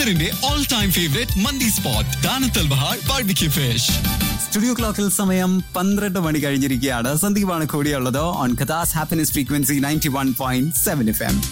ഖത്തറിന്റെ all time favourite മന്തി spot ദാനത്തൽ ബഹാർ ബാർബിക്യൂ ഫിഷ് സ്റ്റുഡിയോ ക്ലോക്കിൽ സമയം പന്ത്രണ്ട് മണി കഴിഞ്ഞിരിക്കുകയാണ് സന്ദീപാണ് കൂടിയുള്ളത് ഓൺ കഥാസ് happiness frequency ninety one point seven F M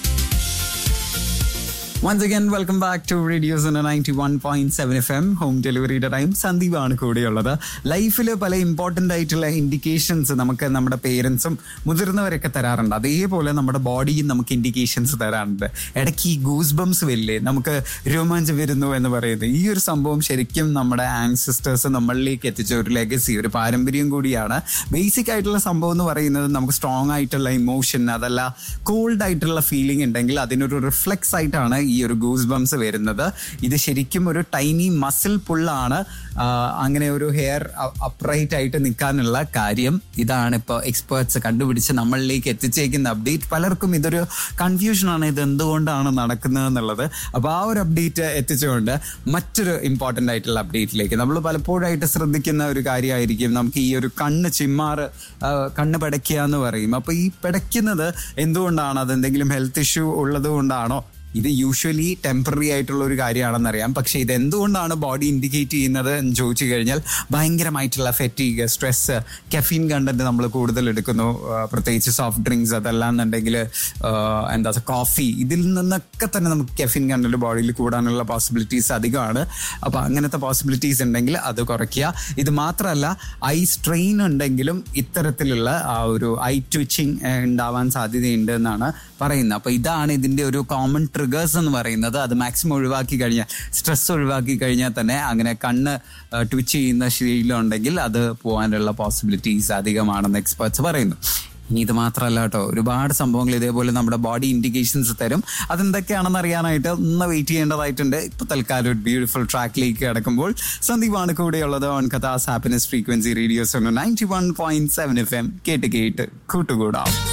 once again welcome back to radio's ninety one point seven F M home ഡെലിവറിയുടെ ടൈം സന്ദീപാണ് കൂടെയുള്ളത് ലൈഫിൽ പല ഇമ്പോർട്ടൻ്റ് ആയിട്ടുള്ള ഇൻഡിക്കേഷൻസ് നമുക്ക് നമ്മുടെ പേരൻസും മുതിർന്നവരൊക്കെ തരാറുണ്ട് അതേപോലെ നമ്മുടെ ബോഡിയും നമുക്ക് ഇൻഡിക്കേഷൻസ് തരാറുണ്ട് ഇടയ്ക്ക് ഈ ഗൂസ് ബംസ് വരില്ലേ നമുക്ക് രോമാഞ്ചം വരുന്നു എന്ന് പറയുന്നത് ഈ ഒരു സംഭവം ശരിക്കും നമ്മുടെ ആൻസിസ്റ്റേഴ്സ് നമ്മളിലേക്ക് എത്തിച്ച ഒരു ലെഗസി ഒരു പാരമ്പര്യം കൂടിയാണ് ബേസിക് ആയിട്ടുള്ള സംഭവം എന്ന് പറയുന്നത് നമുക്ക് സ്ട്രോങ് ആയിട്ടുള്ള ഇമോഷൻ അതല്ല കോൾഡ് ആയിട്ടുള്ള ഫീലിംഗ് ഉണ്ടെങ്കിൽ അതിനൊരു റിഫ്ലെക്സ് ആയിട്ടാണ് ഈ ഒരു ഗൂസ് ബംസ് വരുന്നത് ഇത് ശരിക്കും ഒരു ടൈനി മസിൽ പുള്ളാണ് അങ്ങനെ ഒരു ഹെയർ അപ്രൈറ്റ് ആയിട്ട് നിൽക്കാനുള്ള കാര്യം ഇതാണ് ഇപ്പോൾ എക്സ്പേർട്സ് കണ്ടുപിടിച്ച് നമ്മളിലേക്ക് എത്തിച്ചേക്കുന്ന അപ്ഡേറ്റ് പലർക്കും ഇതൊരു കൺഫ്യൂഷനാണ് ഇത് എന്തുകൊണ്ടാണ് നടക്കുന്നത് എന്നുള്ളത് അപ്പോൾ ആ ഒരു അപ്ഡേറ്റ് എത്തിച്ചുകൊണ്ട് മറ്റൊരു ഇമ്പോർട്ടൻ്റ് ആയിട്ടുള്ള അപ്ഡേറ്റിലേക്ക് നമ്മൾ പലപ്പോഴായിട്ട് ശ്രദ്ധിക്കുന്ന ഒരു കാര്യമായിരിക്കും നമുക്ക് ഈ ഒരു കണ്ണ് ചിമ്മാറ് ആ, കണ്ണ് പിടയ്ക്കുക എന്ന് പറയും അപ്പോൾ ഈ പിടയ്ക്കുന്നത് എന്തുകൊണ്ടാണ് അതെന്തെങ്കിലും ഹെൽത്ത് ഇഷ്യൂ ഉള്ളത് കൊണ്ടാണോ ഇത് യൂഷ്വലി ടെമ്പററി ആയിട്ടുള്ള ഒരു കാര്യമാണെന്നറിയാം പക്ഷെ ഇത് എന്തുകൊണ്ടാണ് ബോഡി ഇൻഡിക്കേറ്റ് ചെയ്യുന്നത് എന്ന് ചോദിച്ചു കഴിഞ്ഞാൽ ഭയങ്കരമായിട്ടുള്ള ഫെറ്റീഗ് സ്ട്രെസ് കെഫീൻ കണ്ടന്റ് നമ്മൾ കൂടുതൽ എടുക്കുന്നു ആ, പ്രത്യേകിച്ച് സോഫ്റ്റ് ഡ്രിങ്ക്സ് അതല്ല എന്നുണ്ടെങ്കിൽ എന്താ കോഫി ഇതിൽ നിന്നൊക്കെ തന്നെ നമുക്ക് കെഫീൻ കണ്ടന്റ് ബോഡിയിൽ കൂടാനുള്ള പോസിബിലിറ്റീസ് അധികമാണ് അപ്പോൾ അങ്ങനത്തെ പോസിബിലിറ്റീസ് ഉണ്ടെങ്കിൽ അത് കുറയ്ക്കുക ഇത് മാത്രമല്ല ഐ സ്ട്രെയിൻ ഉണ്ടെങ്കിലും ഇത്തരത്തിലുള്ള ആ ഒരു ഐ ട്വിച്ചിങ് ഉണ്ടാവാൻ സാധ്യതയുണ്ട് എന്നാണ് പറയുന്നത് അപ്പോൾ ഇതാണ് ഇതിൻ്റെ ഒരു കോമൺ ട്രിഗേഴ്സ് എന്ന് പറയുന്നത് അത് മാക്സിമം ഒഴിവാക്കി കഴിഞ്ഞാൽ സ്ട്രെസ് ഒഴിവാക്കി കഴിഞ്ഞാൽ തന്നെ അങ്ങനെ കണ്ണ് ട്വിച്ച് ചെയ്യുന്ന ശീലം ഉണ്ടെങ്കിൽ അത് പോകാനുള്ള പോസിബിലിറ്റീസ് അധികമാണെന്ന് എക്സ്പേർട്സ് പറയുന്നു ഇനി ഇത് മാത്രമല്ല കേട്ടോ ഒരുപാട് സംഭവങ്ങൾ ഇതേപോലെ നമ്മുടെ ബോഡി ഇൻഡിക്കേഷൻസ് തരും അതെന്തൊക്കെയാണെന്ന് അറിയാനായിട്ട് ഒന്ന് വെയിറ്റ് ചെയ്യേണ്ടതായിട്ടുണ്ട് ഇപ്പൊ തൽക്കാലം ഒരു ബ്യൂട്ടിഫുൾ ട്രാക്കിലേക്ക് കിടക്കുമ്പോൾ സന്ദീപാണ് കൂടെയുള്ളത് ഓൺ കഥാസ് happiness frequency radio's ninety one point seven F M കേട്ട് കേട്ട് കൂട്ടുകൂടാം